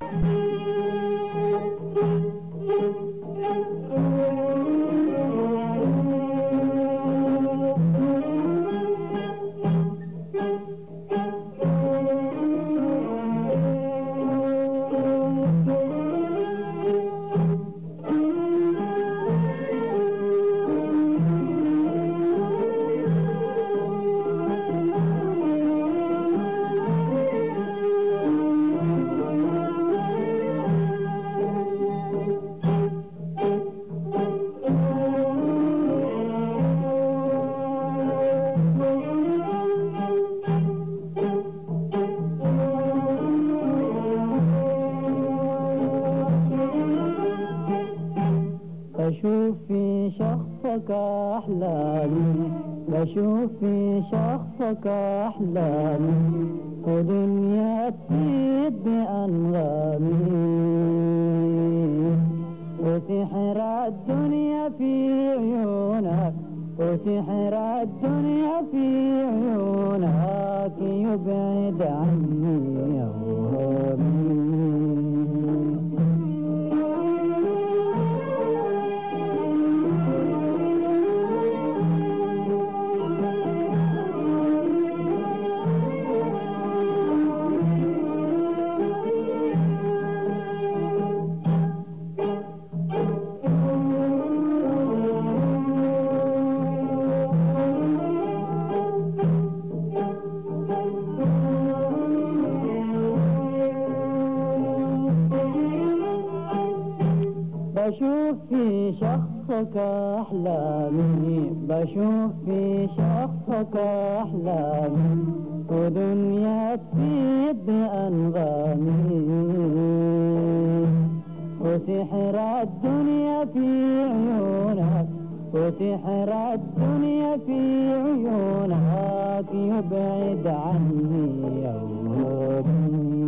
بشوف في شخصك أحلامي بشوف في شخصك أحلامي ودنيا تفيد بأنغامي وسحر الدنيا في عيونك وسحر الدنيا في عيونك يبعد عني أوهامي بشوف في شخصك أحلامي بشوف في شخصك أحلامي ودنيا تفيد بأنغامي وسحر الدنيا في عيونك وسحر الدنيا في عيونك يبعد عني أوهامي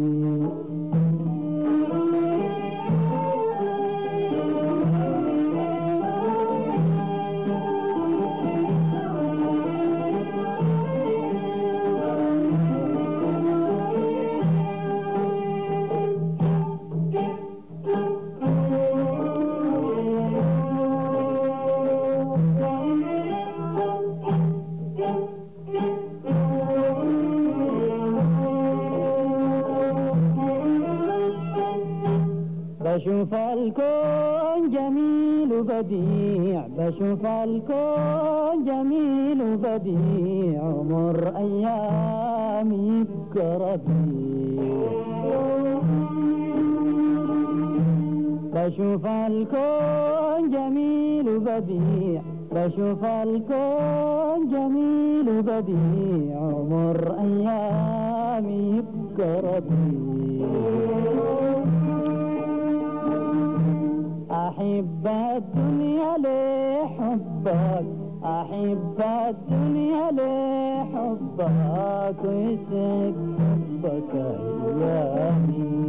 بشوف الكون جميل وبديع بشوف الكون جميل وبديع مر أيامي بكربيع بشوف الكون جميل وبديع بشوف الكون جميل وبديع مر أيامي بكربيع أحب الدنيا لحبك أحب الدنيا لحبك ويسعد حبك أيامي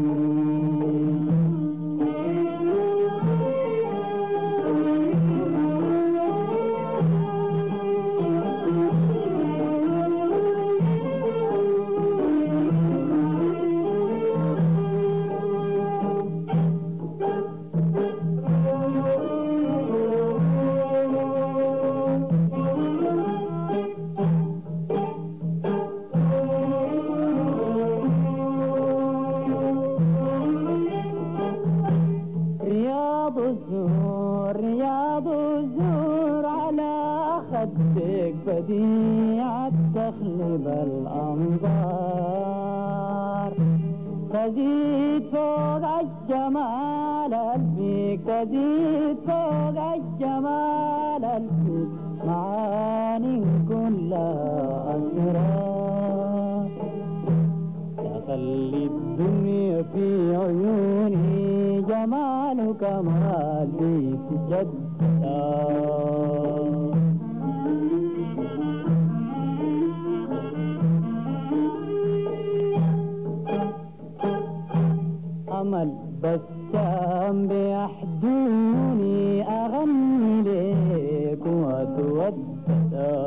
رياض الزهور رياض الزهور على خدك بديع تخلب الأنظار تزيد فوق الجمال الفيك تزيد فوق الجمال الفيك معاني كلها أسرار تخلي الدنيا في عيوني جمالك ما لي جدا أمل بسام بيحدوني أغني ليك وأتودى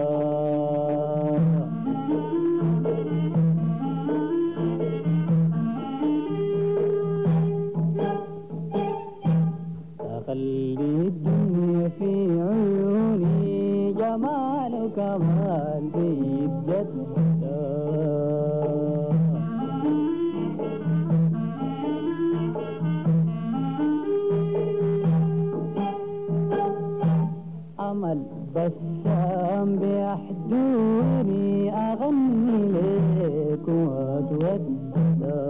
بسام بيحدوني أغني لك وأتودع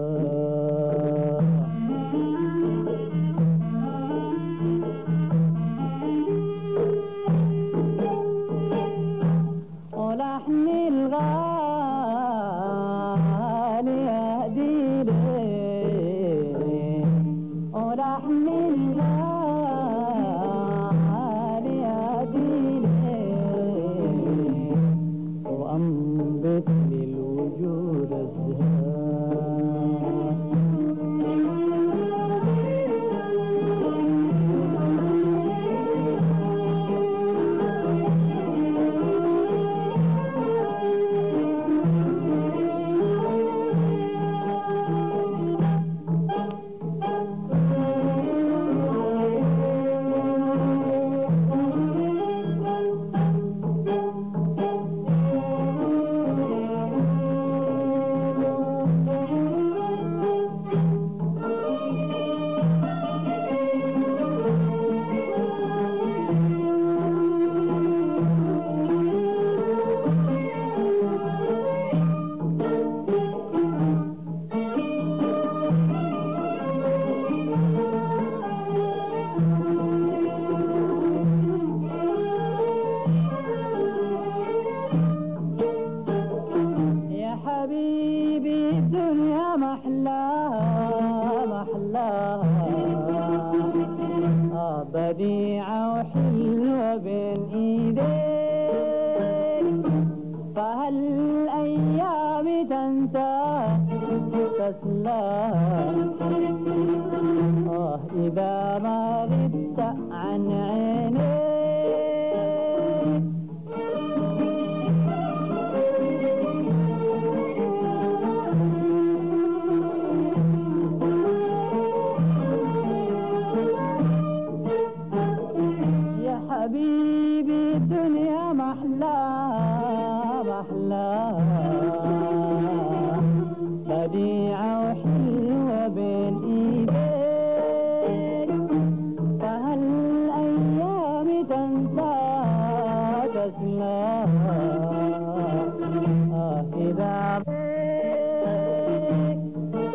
ولحن الغالي أهدي لك ولحن الغالي أهدي لك وأنبت للوجود الزهار يا حبيبي الدنيا محلاها محلاها آه بديعة وحلوة بين ايديك فهالأيام تنسى تسلاها آه إذا ما غبت عن عينيك يا حبيبي الدنيا محلاها محلاها بديعة وحلوة بين ايديك فهالأيام تنسى تسلاها آه إذا بيك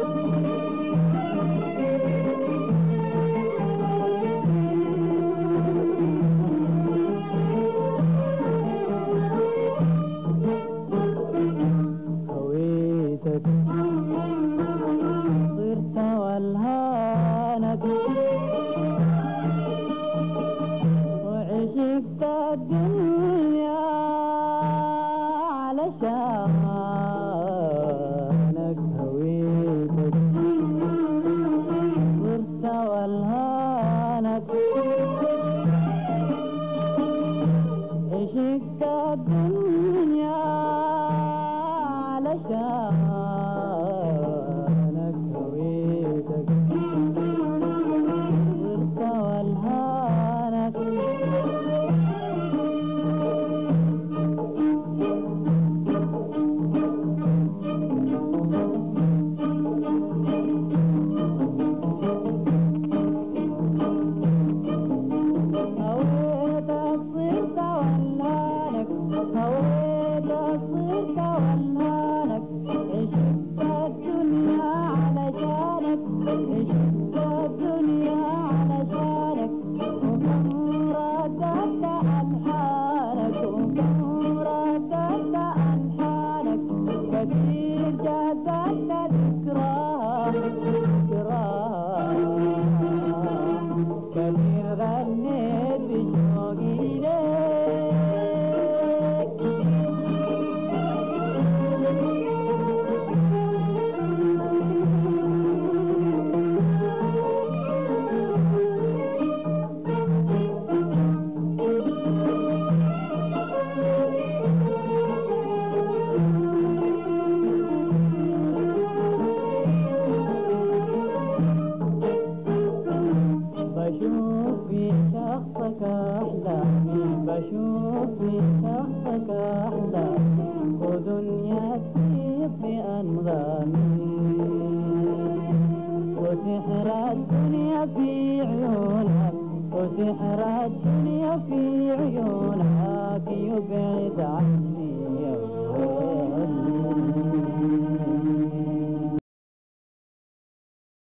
هويتك صرت والهانك وعشقت الدنيا علشانك هويتك صرت والهانك عشقت الدنيا علشانك هويتك صرت والهانك هويتك صرت ولانك هويتك صرت ولانك عشقت الدنيا علشانك عشقت الدنيا علشانك وكم رددت ألحانك وكم رددت ألحانك كثير جددت ذكراها ذكراها كثير غنيت بشوقي ليك بشوف في شخصك أحلامي بشوف في شخصك أحلامي ودنيا تسيب في أنغامي وسحر الدنيا في عيونك سحر الدنيا في عيونك يبعد